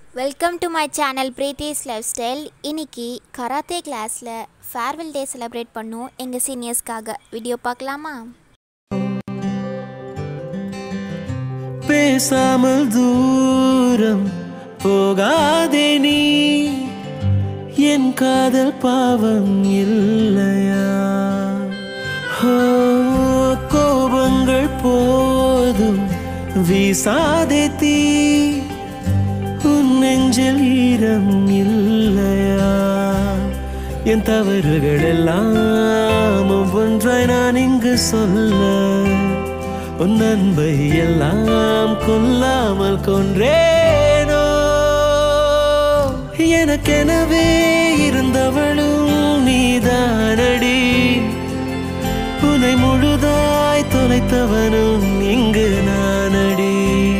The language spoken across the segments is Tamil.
welcome to my channel Preethi's lifestyle இன்னைக்கு கராத்தே கிளாஸில் ஃபேர்வெல் டே செலிப்ரேட் பண்ணோம் எங்கள் சீனியர்ஸ்க்காக வீடியோ பார்க்கலாமா பேசாமல் தூரம் போகாதே நீ என் காதல் பாவம் இல்லையா ஓ, கோபங்கள் போதும் வீசாதே தீ உன் நெஞ்சில் ஈரம் இல்லையா என் தவறுகள் எல்லாம் ஒவ்வொன்றாய் நான் இங்கு சொல்ல உன் அன்பை எல்லாம் கொல்லாமல் கொன்றேனோ எனக்கெனவே இருந்தவளும் நீதானடி உன்னை முழுதாய் தொலைத்தவனும் இங்கு நானடி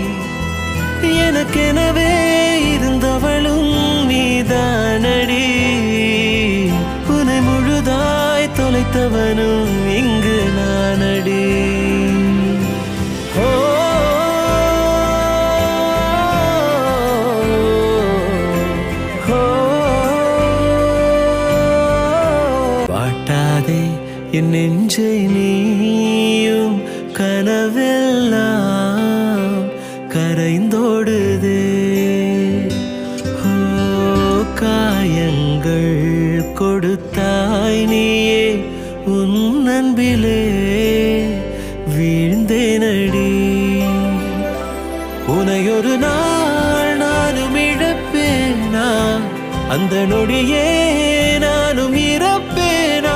எனக்கெனவே இருந்தவளும் நீதானடி உன்னை முழுதாய் தொலைத்தவனும் இங்கு நானடி ஓ ஓ வாட்டாதே என் நெஞ்சை நீயும் கனவெல்லாம் கரைந்தோடுதே ஓ காயங்கள் கொடுத்தாய் நீயே உன் அன்பிலே வீழ்ந்தேனடி உனை ஒரு நாள் நானும் இழப்பேனா அந்த நொடியே நானும் இறப்பேனா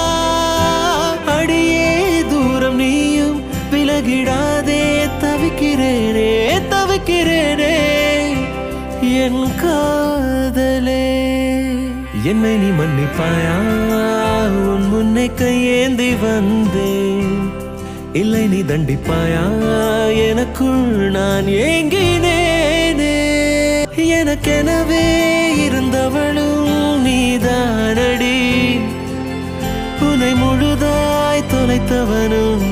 அடியே தூரம் நீயும் விலகிடாதே தவிக்கிறேனே தவிக்கிறேனே என் காதலே என்னை நீ மன்னிப்பாயா உன் முன்னை கையேந்தி வந்தேன் இல்லை நீ தண்டிப்பாயா எனக்குள் நான் ஏங்கினேனே எனக்கெனவே இருந்தவளும் நீதானடி உன்னை முழுதாய் தொலைத்தவனும்